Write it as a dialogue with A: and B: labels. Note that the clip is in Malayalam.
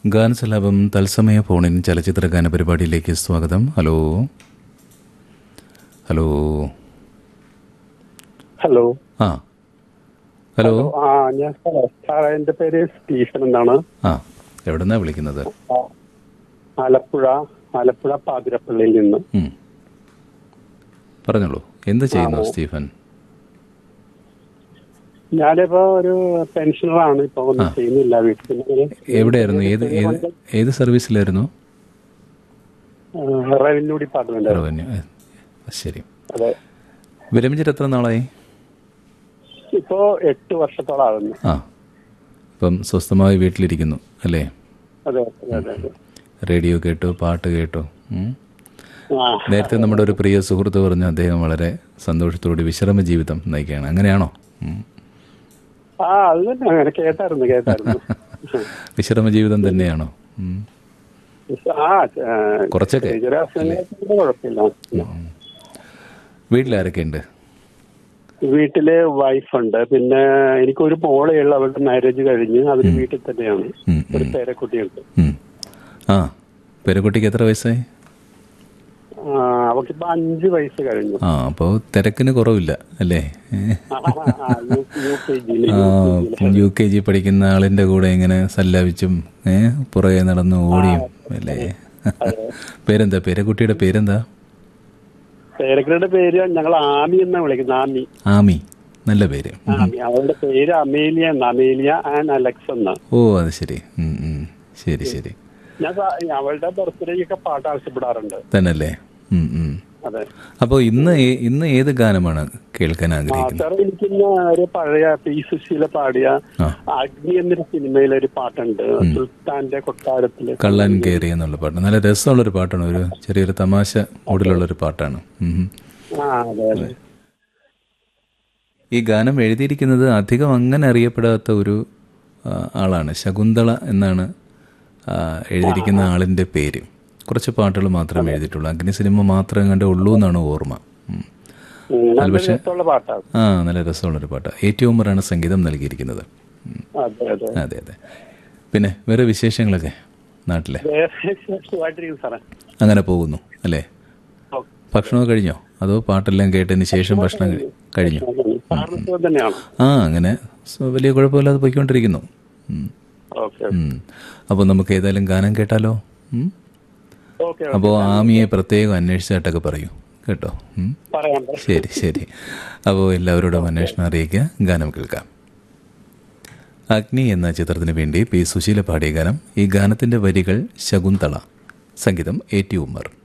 A: ഗാനസലാപം തത്സമയ ഫോണിൻ ചലച്ചിത്ര ഗാന പരിപാടിയിലേക്ക് സ്വാഗതം ഹലോ ഹലോ
B: ഹലോ
A: ആ ഹലോ
B: ആ ഞാൻ സാറേ സാറേ എന്റെ പേര് സ്റ്റീഫൻ എന്നാണ്
A: ആ എവിടെന്നാ വിളിക്കുന്നത്
B: ആ, ആലപ്പുഴ ആലപ്പുഴ പാതിരപ്പള്ളിയിൽ നിന്ന്
A: ഉം. പറഞ്ഞോളൂ എന്ത് ചെയ്യുന്നു സ്റ്റീഫൻ
B: ഞാനിപ്പോ ഒരു പെൻഷനറാണ് ഇപ്പൊ ഒന്നും ചെയ്യുന്നില്ല വീട്ടിൽ പിന്നെ
A: എവിടെയായിരുന്നു ഏത് ഏത് ഏത് സർവീസിലായിരുന്നു
B: റവന്യൂ ഡിപ്പാർട്ട്മെന്റ്
A: റവന്യൂ ഏ, ശരി
B: അതെ
A: വിരമിച്ചിട്ട് എത്ര നാളായി
B: ഇപ്പോ എട്ട് വർഷത്തോളം ആകുന്നു
A: ആ ഇപ്പം സ്വസ്ഥമായി വീട്ടിലിരിക്കുന്നു അല്ലേ
B: അതെ അതെ അതെ അതെ
A: റേഡിയോ കേട്ടു പാട്ട് കേട്ടു ഉം.
B: ആ
A: നേരത്തെ നമ്മുടെ ഒരു പ്രിയ സുഹൃത്ത് പറഞ്ഞു അദ്ദേഹം വളരെ സന്തോഷത്തോടെ വിശ്രമ ജീവിതം നയിക്കുകയാണ് അങ്ങനെയാണോ ഉം.
B: ആ അത് തന്നെ അങ്ങനെ കേട്ടായിരുന്നു കേട്ടായിരുന്നു
A: വിശ്രമ ജീവിതം തന്നെയാണോ ഉം.
B: ആ ആ,
A: കുറച്ചൊക്കെ
B: ചെറിയ അസുഖങ്ങളൊക്കെ കുഴപ്പമില്ല
A: വീട്ടിലാരൊക്കെ ഉണ്ട്
B: വീട്ടില് വൈഫുണ്ട് പിന്നെ എനിക്കൊരു മോളേ ഉള്ളു അവളുടെ മാരേജ് കഴിഞ്ഞ് അവര് വീട്ടിൽ തന്നെയാണ്
A: ഉം,
B: ഒരു പേരക്കുട്ടിയുണ്ട്
A: ഉം. ആ പേരക്കുട്ടിക്ക് എത്ര വയസ്സായി
B: ആ, അവൾക്കിപ്പോ അഞ്ച് വയസ്സ് കഴിഞ്ഞു
A: ആ അപ്പോൾ തിരക്കിന് കുറവില്ല അല്ലേ ഏ?
B: ആ, ആ, യു- യു കെ ജിയില്
A: ആ യു കെ ജി പഠിക്കുന്ന ആളിന്റെ കൂടെ ഇങ്ങനെ സല്ലാപിച്ചും ഏ പുറകെ നടന്നു ഓടിയും അല്ലേ പേരെന്താ പേരക്കുട്ടിയുടെ പേരെന്താ
B: പേരക്കുട്ടിയുടെ പേര് ഞങ്ങൾ ആമി എന്നാ വിളിക്കുന്നത് ആമി
A: ആമി നല്ല പേര്
B: ആമി അവളുടെ പേര് അമേലിയ എന്ന് അമേലിയ ആൻഡ് അലക്സ് എന്ന്
A: ഓ അത് ശരി ഉം, ഉം. ശരി ശരി
B: ഞാൻ സ- അവളുടെ ബർത്ത്ഡേക്കൊക്കെ പാട്ട് ആവശ്യപ്പെടാറുണ്ട്
A: തന്നല്ലേ ഉം, ഉം.
B: അതെ
A: അപ്പോൾ ഇന്ന് ഏ- ഇന്ന് ഏത് ഗാനമാണ് കേൾക്കാൻ
B: ആ
A: ആഗ്രഹിക്കുന്നത്
B: സാർ എനിക്കിന്ന് ഒരു പഴയ പി സുശീല പാടിയ
A: ആ.
B: അഗ്നി എന്നൊരു സിനിമയിലെ ഒരു പാട്ടുണ്ട് സുൽത്താന്റെ കൊട്ടാരത്തില്
A: കള്ളൻ കയറി എന്നുള്ള പാട്ട് നല്ല രസമുള്ളൊരു പാട്ടാണ് ഒരു ചെറിയൊരു തമാശ മൂഡിലുള്ളൊരു പാട്ടാണ് ഉം, ഉം.
B: ആ അതെ അതെ
A: ഈ ഗാനം എഴുതിയിരിക്കുന്നത് അധികം അങ്ങനെ അറിയപ്പെടാത്ത ഒരു ആ, ആളാണ് ശകുന്തള എന്നാണ് ആ, എഴുതിയിരിക്കുന്ന ആളിൻ്റെ പേര് കുറച്ച് പാട്ടുകൾ മാത്രമേ എഴുതിയിട്ടുള്ളൂ അഗ്നി സിനിമ മാത്രമേ കണ്ടേ ഉള്ളൂ എന്നാണ് ഓർമ്മ ഉം.
B: ഉം, നല്ല രസമുള്ള പാട്ടാണ്
A: ആ നല്ല രസമുള്ളൊരു പാട്ട് ഏറ്റവും ഉമ്മറാണ് സംഗീതം നൽകിയിരിക്കുന്നത് ഉം.
B: അതെ അതെ
A: അതെ അതെ പിന്നെ വേറെ വിശേഷങ്ങളൊക്കെ നാട്ടിലെ
B: വേറെ സുഖമായിട്ടിരിക്കും സാറേ
A: അങ്ങനെ പോകുന്നു അല്ലേ
B: ഓ,
A: ഭക്ഷണമൊക്കെ കഴിഞ്ഞോ അതോ പാട്ടെല്ലാം കേട്ടതിന് ശേഷം ഭക്ഷണം കഴി- കഴിഞ്ഞു
B: സാറിന് സുഖം തന്നെയാണ്
A: ആ അങ്ങനെ സ- വലിയ കുഴപ്പമില്ലാതെ പോയിക്കൊണ്ടിരിക്കുന്നു ഉം.
B: ഓക്കെ
A: ഉം. അപ്പോൾ നമുക്ക് ഏതായാലും ഗാനം കേട്ടാലോ ഉം?
B: ഓക്കെ
A: അപ്പോൾ ആമിയെ പ്രത്യേകം അന്വേഷിച്ചായിട്ടൊക്കെ പറയൂ കേട്ടോ ഉം?
B: പറയാം
A: ശരി ശരി അപ്പോൾ എല്ലാവരോടും അന്വേഷണം അറിയിക്കുക ഗാനം കേൾക്കാം അഗ്നി എന്ന ചിത്രത്തിന് വേണ്ടി പി സുശീല പാടിയ ഗാനം ഈ ഗാനത്തിന്റെ വരികൾ ശകുന്തള സംഗീതം എ ടി ഉമ്മർ